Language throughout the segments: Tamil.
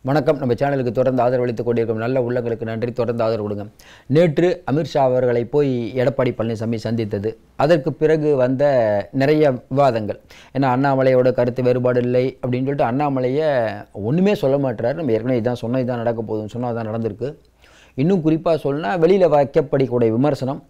வணக்கம் நம்ம சேனலுக்கு தொடர்ந்து ஆதரவளித்துக் கொண்டிருக்கும் நல்ல உள்ளங்களுக்கு நன்றி தொடர்ந்து ஆதரவு கொடுங்க நேற்று அமித்ஷா அவர்களை போய் எடப்பாடி பழனிசாமி சந்தித்தது அதற்கு பிறகு வந்த நிறைய விவாதங்கள் ஏன்னா அண்ணாமலையோட கருத்து வேறுபாடு இல்லை அப்படின்னு சொல்லிட்டு அண்ணாமலையை ஒன்றுமே சொல்ல மாட்டுறாரு நம்ம ஏற்கனவே இதான் சொன்னால் இதான் நடக்க போகுதுன்னு சொன்னால் தான் நடந்திருக்கு இன்னும் குறிப்பாக சொன்னால் வெளியில் வைக்கப்படக்கூடிய விமர்சனம்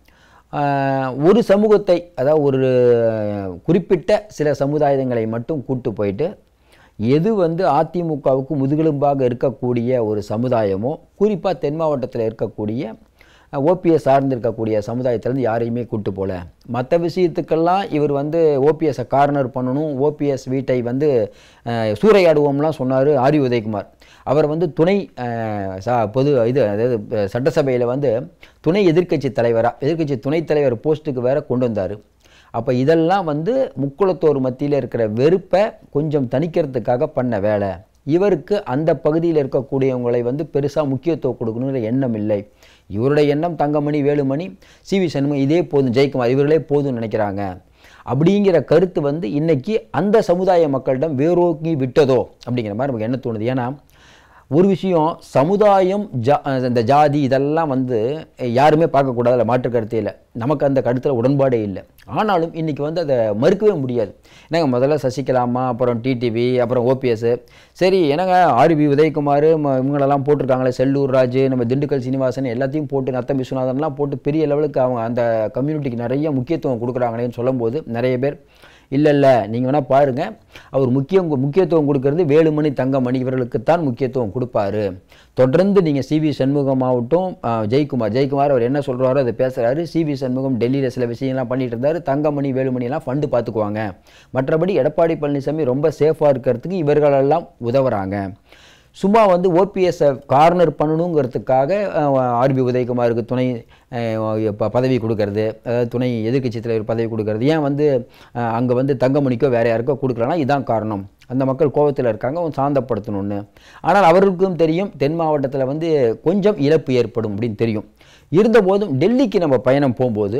ஆஹ், ஒரு சமூகத்தை அதாவது ஒரு குறிப்பிட்ட சில சமுதாயங்களை மட்டும் கூட்டு போயிட்டு எது வந்து அதிமுகவுக்கு முதுகெலும்பாக இருக்கக்கூடிய ஒரு சமுதாயமோ குறிப்பாக தென் மாவட்டத்தில் இருக்கக்கூடிய ஓபிஎஸ் சார்ந்து இருக்கக்கூடிய சமுதாயத்திலேருந்து யாரையுமே கூட்டு போல மற்ற விஷயத்துக்கெல்லாம் இவர் வந்து ஓபிஎஸ்ஸை கார்னர் பண்ணணும் ஓபிஎஸ் வீட்டை வந்து அஹ், சூறையாடுவோம்லாம் சொன்னார் ஆரி உதயகுமார் அவர் வந்து துணை அஹ், ச- பொது இது அதாவது சட்டசபையில் வந்து துணை எதிர்க்கட்சி தலைவராக எதிர்க்கட்சி துணைத் தலைவர் போஸ்ட்டுக்கு வேற கொண்டு வந்தார் அப்போ இதெல்லாம் வந்து முக்குளத்தோர் மத்தியில் இருக்கிற வெறுப்பை கொஞ்சம் தணிக்கிறதுக்காக பண்ண வேலை இவருக்கு அந்த பகுதியில் இருக்கக்கூடியவங்களை வந்து பெருசாக முக்கியத்துவம் கொடுக்கணுங்கிற எண்ணம் இல்லை இவருடைய எண்ணம் தங்கமணி வேலுமணி சி வி சண்முகம் இதே போதும் ஜெயக்குமார் இவர்களே போதும்னு நினைக்கிறாங்க அப்படிங்கிற கருத்து வந்து இன்னைக்கு அந்த சமுதாய மக்களிடம் வேரோக்கி விட்டதோ அப்படிங்கிற மாதிரி நமக்கு என்ன தோணுது ஏன்னா ஒரு விஷயம் சமுதாயம் ஜா இந்த ஜாதி இதெல்லாம் வந்து யாருமே பார்க்கக்கூடாதுல மாற்று கருத்தே இல்லை நமக்கு அந்த கருத்தில் உடன்பாடே இல்லை ஆனாலும் இன்றைக்கி வந்து அதை மறுக்கவே முடியாது என்னங்க முதல்ல சசிகலாமா அப்புறம் டிடிவி அப்புறம் ஓபிஎஸ் சரி என்னங்க ஆர்பி உதயகுமார் ம- இவங்களெல்லாம் போட்டிருக்காங்களே செல்லூர் ராஜு நம்ம திண்டுக்கல் சீனிவாசன் எல்லாத்தையும் போட்டு நத்தம் விஸ்வநாதன்லாம் போட்டு பெரிய லெவலுக்கு அவங்க அந்த கம்யூனிட்டிக்கு நிறைய முக்கியத்துவம் கொடுக்குறாங்களேன்னு சொல்லும்போது நிறைய பேர் இல்லை இல்லை நீங்கள் வேணால் பாருங்கள் அவர் முக்கியம் முக்கியத்துவம் கொடுக்கறது வேலுமணி தங்கமணி இவர்களுக்குத்தான் முக்கியத்துவம் கொடுப்பாரு தொடர்ந்து நீங்கள் சிவி சண்முகமாகட்டும் ஆஹ், ஜெயக்குமார் ஜெயக்குமார் அவர் என்ன சொல்கிறாரோ அதை பேசுகிறாரு சிவி சண்முகம் டெல்லியில் சில விஷயங்கள்லாம் பண்ணிட்டு இருந்தார் தங்கமணி வேலுமணியெல்லாம் ஃபண்டு பார்த்துக்குவாங்க மற்றபடி எடப்பாடி பழனிசாமி ரொம்ப சேஃபாக இருக்கிறதுக்கு இவர்களெல்லாம் உதவுறாங்க சும்மா வந்து ஓபிஎஸ்ஸை கார்னர் பண்ணணுங்கிறதுக்காக ஆர்பி உதயகுமாருக்கு துணை அஹ், ப- பதவி கொடுக்கறது அதாவது துணை எதிர்க்கட்சி தலைவர் பதவி கொடுக்கறது ஏன் வந்து அங்கே வந்து தங்கமணிக்கோ வேற யாருக்கோ கொடுக்கலனா இதான் காரணம் அந்த மக்கள் கோபத்தில் இருக்காங்க அவங்க சாந்தப்படுத்தணும்னு ஆனால் அவருக்கும் தெரியும் தென் மாவட்டத்தில் வந்து கொஞ்சம் இழப்பு ஏற்படும் அப்படின்னு தெரியும் இருந்தபோதும் டெல்லிக்கு நம்ம பயணம் போகும்போது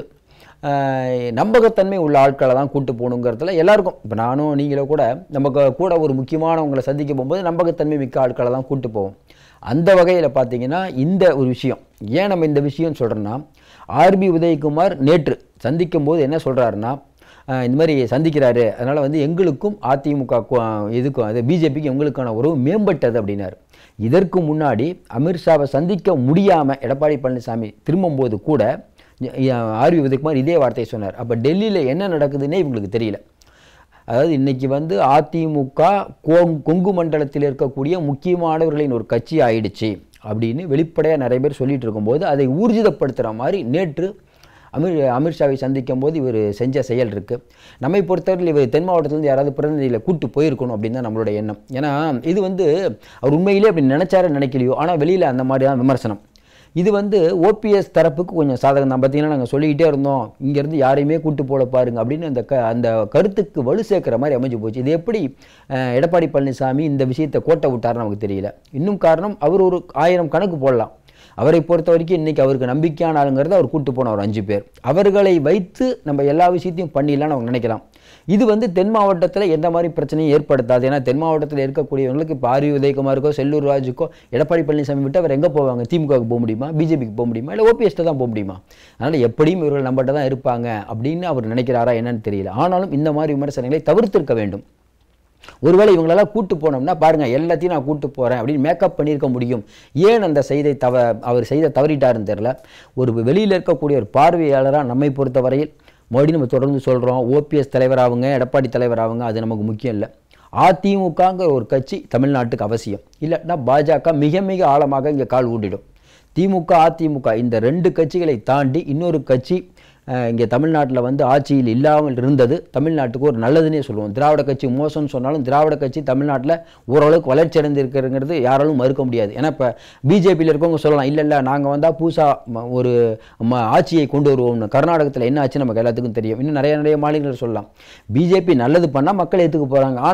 ஆஹ் நம்பகத்தன்மை உள்ள ஆட்களை தான் கூட்டு போகணுங்கிறதுல எல்லாருக்கும் இப்போ நானும் நீங்களோ கூட நமக்கு கூட ஒரு முக்கியமானவங்களை சந்திக்க போகும்போது நம்பகத்தன்மை மிக்க ஆட்களை தான் கூட்டு போவோம் அந்த வகையில் பார்த்தீங்கன்னா இந்த ஒரு விஷயம் ஏன் நம்ம இந்த விஷயம் சொல்கிறோன்னா ஆர்பி உதயகுமார் நேற்று சந்திக்கும் போது என்ன சொல்கிறாருன்னா இந்த மாதிரி சந்திக்கிறாரு அதனால் வந்து எங்களுக்கும் அதிமுக க்கு- இதுக்கும் அது பிஜேபிக்கும் எங்களுக்கான உறவு மேம்பட்டது அப்படின்னாரு இதற்கு முன்னாடி அமித்ஷாவை சந்திக்க முடியாமல் எடப்பாடி பழனிசாமி திரும்பும்போது கூட ஆர்வி உதயகுமார் இதே வார்த்தையை சொன்னார் அப்போ டெல்லியில் என்ன நடக்குதுன்னே இவங்களுக்கு தெரியல அதாவது இன்னைக்கு வந்து அதிமுக கொங் கொங்கு மண்டலத்தில் இருக்கக்கூடிய முக்கியமானவர்களின் ஒரு கட்சி ஆயிடுச்சு அப்படின்னு வெளிப்படையாக நிறைய பேர் சொல்லிட்டு இருக்கும்போது அதை ஊர்ஜிதப்படுத்துகிற மாதிரி நேற்று அமித் அமித்ஷாவை சந்திக்கும் போது இவர் செஞ்ச செயல் இருக்குது நம்மை பொறுத்தவரையில் இவர் தென் மாவட்டத்திலேருந்து யாராவது பிரதிநிதிகளை கூட்டு போயிருக்கணும் அப்படின்னு தான் நம்மளோட எண்ணம் ஏன்னா இது வந்து அவர் உண்மையிலே அப்படி நினைச்சாரு நினைக்கலையோ ஆனால் வெளியில் அந்த மாதிரி தான் விமர்சனம் இது வந்து ஓபிஎஸ் தரப்புக்கு கொஞ்சம் சாதகம் தான் பார்த்தீங்கன்னா நாங்கள் சொல்லிக்கிட்டே இருந்தோம் இங்கேருந்து யாரையுமே கூட்டு போல பாருங்க அப்படின்னு அந்த க அந்த கருத்துக்கு வலு சேர்க்குற மாதிரி அமைஞ்சு போச்சு இது எப்படி அஹ், எடப்பாடி பழனிசாமி இந்த விஷயத்தை கோட்டை விட்டாருன்னு நமக்கு தெரியல இன்னும் காரணம் அவர் ஒரு ஆயிரம் கணக்கு போடலாம் அவரை பொறுத்த வரைக்கும் இன்றைக்கி அவருக்கு நம்பிக்கையான ஆளுங்கிறத அவர் கூட்டு போன ஒரு அஞ்சு பேர் அவர்களை வைத்து நம்ம எல்லா விஷயத்தையும் பண்ணிடலாம்னு அவங்க நினைக்கலாம் இது வந்து தென் மாவட்டத்தில் எந்த மாதிரி பிரச்சனையும் ஏற்படுத்தாது ஏன்னா தென் மாவட்டத்தில் இருக்கக்கூடியவங்களுக்கு இப்போ ஆரி உதயகுமாருக்கோ செல்லூர் ராஜுக்கோ எடப்பாடி பழனிசாமி விட்டு அவர் எங்கே போவாங்க திமுகவுக்கு போக முடியுமா பிஜேபிக்கு போக முடியுமா இல்லை ஓபிஎஸ்ட்டு தான் போக முடியுமா அதனால் எப்படியும் இவர்கள் நம்மகிட்ட தான் இருப்பாங்க அப்படின்னு அவர் நினைக்கிறாரா என்னன்னு தெரியல ஆனாலும் இந்த மாதிரி விமர்சனங்களை தவிர்த்திருக்க வேண்டும் ஒருவேளை இவங்களெல்லாம் கூட்டு போனோம்னா பாருங்க எல்லாத்தையும் நான் கூட்டு போகிறேன் அப்படின்னு மேக்கப் பண்ணியிருக்க முடியும் ஏன் அந்த செய்தை தவ அவர் செய்த தவறிட்டாருன்னு தெரில ஒரு வெளியில் இருக்கக்கூடிய ஒரு பார்வையாளராக நம்மை பொறுத்தவரையில் மறுபடியும் நம்ம தொடர்ந்து சொல்கிறோம் ஓபிஎஸ் தலைவராகுங்க எடப்பாடி தலைவராகுங்க அது நமக்கு முக்கியம் இல்லை அதிமுகங்கிற ஒரு கட்சி தமிழ்நாட்டுக்கு அவசியம் இல்லைன்னா பாஜக மிக மிக ஆழமாக இங்கே கால் ஊண்டிடும் திமுக அதிமுக இந்த ரெண்டு கட்சிகளை தாண்டி இன்னொரு கட்சி அஹ், இங்கே தமிழ்நாட்டில் வந்து ஆட்சியில் இல்லாமல் இருந்தது தமிழ்நாட்டுக்கு ஒரு நல்லதுன்னே சொல்லுவோம் திராவிட கட்சி மோசம்னு சொன்னாலும் திராவிட கட்சி தமிழ்நாட்டில் ஓரளவுக்கு வளர்ச்சி அடைந்திருக்கிறங்கிறது யாராலும் மறுக்க முடியாது ஏன்னா இப்போ பிஜேபியில் இருக்கவங்க சொல்லலாம் இல்லை இல்லை நாங்கள் வந்தால் புதுசாக ஒரு ம- ஆட்சியை கொண்டு வருவோம்னு கர்நாடகத்தில் என்ன ஆச்சு நமக்கு எல்லாத்துக்கும் தெரியும் இன்னும் நிறைய நிறைய மாநிலங்கள் சொல்லலாம் பிஜேபி நல்லது பண்ணால் மக்கள் ஏற்றுக்க போகிறாங்க ஆனாலும்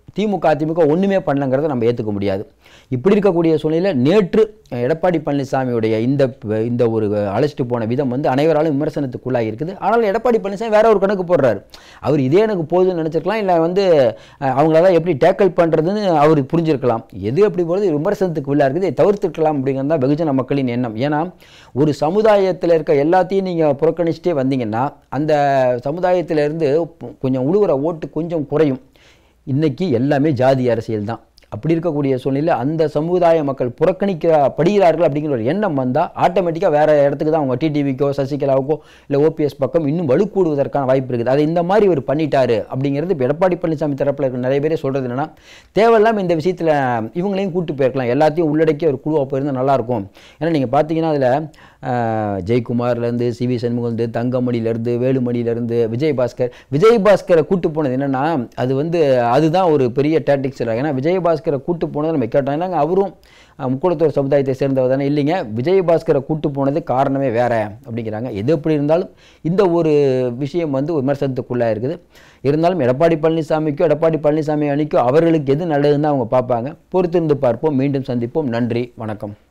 திமுக அதிமுக ஒன்றுமே பண்ணலங்கிறத நம்ம ஏற்றுக்க முடியாது இப்படி இருக்கக்கூடிய சூழ்நிலையில் நேற்று எடப்பாடி பழனிசாமியுடைய இந்த இந்த ஒரு அழைச்சிட்டு போன விதம் வந்து அனைவராலும் விமர்சனத்துக்குள்ளாகி இருக்குது ஆனால் எடப்பாடி பழனிசாமி வேற ஒரு கணக்கு போடுறாரு அவர் இதே எனக்கு போதும்னு நினச்சிருக்கலாம் இல்லை வந்து அஹ், அவங்களெல்லாம் எப்படி டேக்கிள் பண்ணுறதுன்னு அவர் புரிஞ்சிருக்கலாம் எது எப்படி போகிறது விமர்சனத்துக்கு உள்ளா இருக்குது இதை தவிர்த்துக்கலாம் அப்படிங்கிறது தான் வெகுஜன மக்களின் எண்ணம் ஏன்னா ஒரு சமுதாயத்தில் இருக்க எல்லாத்தையும் நீங்கள் புறக்கணிச்சிட்டே வந்தீங்கன்னா அந்த சமுதாயத்திலேருந்து கொஞ்சம் உழுவுற ஓட்டு கொஞ்சம் குறையும் இன்னைக்கு எல்லாமே ஜாதி அரசியல் தான் அப்படி இருக்கக்கூடிய சூழ்நிலை அந்த சமுதாய மக்கள் புறக்கணிக்க படுகிறார்கள் அப்படிங்கிற ஒரு எண்ணம் வந்தால் ஆட்டோமேட்டிக்காக வேறு இடத்துக்கு தான் அவங்க டிடிவிக்கோ சசிகலாவுக்கோ இல்லை ஓபிஎஸ் பக்கம் இன்னும் வலுக்கூடுவதற்கான வாய்ப்பு இருக்குது அதை இந்த மாதிரி இவர் பண்ணிட்டாரு அப்படிங்கிறது இப்போ எடப்பாடி பழனிசாமி தரப்பில் இருக்க நிறைய பேரே சொல்கிறது என்னன்னா தேவையில்லாமல் இந்த விஷயத்தில் இவங்களையும் கூட்டு போயிருக்கலாம் எல்லாத்தையும் உள்ளடக்கி ஒரு குழுவாக போயிருந்தால் நல்லாயிருக்கும் ஏன்னா நீங்கள் பார்த்தீங்கன்னா அதில் ஜெயக்குமார்லேருந்து சி வி சண்முகந்து தங்கமணிலேருந்து வேலுமணிலேருந்து விஜயபாஸ்கர் விஜயபாஸ்கரை கூட்டு போனது என்னென்னா அது வந்து அதுதான் ஒரு பெரிய டேட்டிக்ஸ் ஏன்னா விஜயபாஸ்கரை கூட்டு போனதை நம்ம கேட்டோம் ஏன்னாங்க அவரும் அஹ், முக்குளத்தூர் சமுதாயத்தை சேர்ந்தவர் தானே இல்லைங்க விஜயபாஸ்கரை கூட்டு போனது காரணமே வேற அப்படிங்கிறாங்க எது எப்படி இருந்தாலும் இந்த ஒரு விஷயம் வந்து விமர்சனத்துக்குள்ளாக இருக்குது இருந்தாலும் எடப்பாடி பழனிசாமிக்கோ எடப்பாடி பழனிசாமி அணிக்கோ அவர்களுக்கு எது நல்லதுன்னு தான் அவங்க பார்ப்பாங்க பொறுத்திருந்து பார்ப்போம் மீண்டும் சந்திப்போம் நன்றி வணக்கம்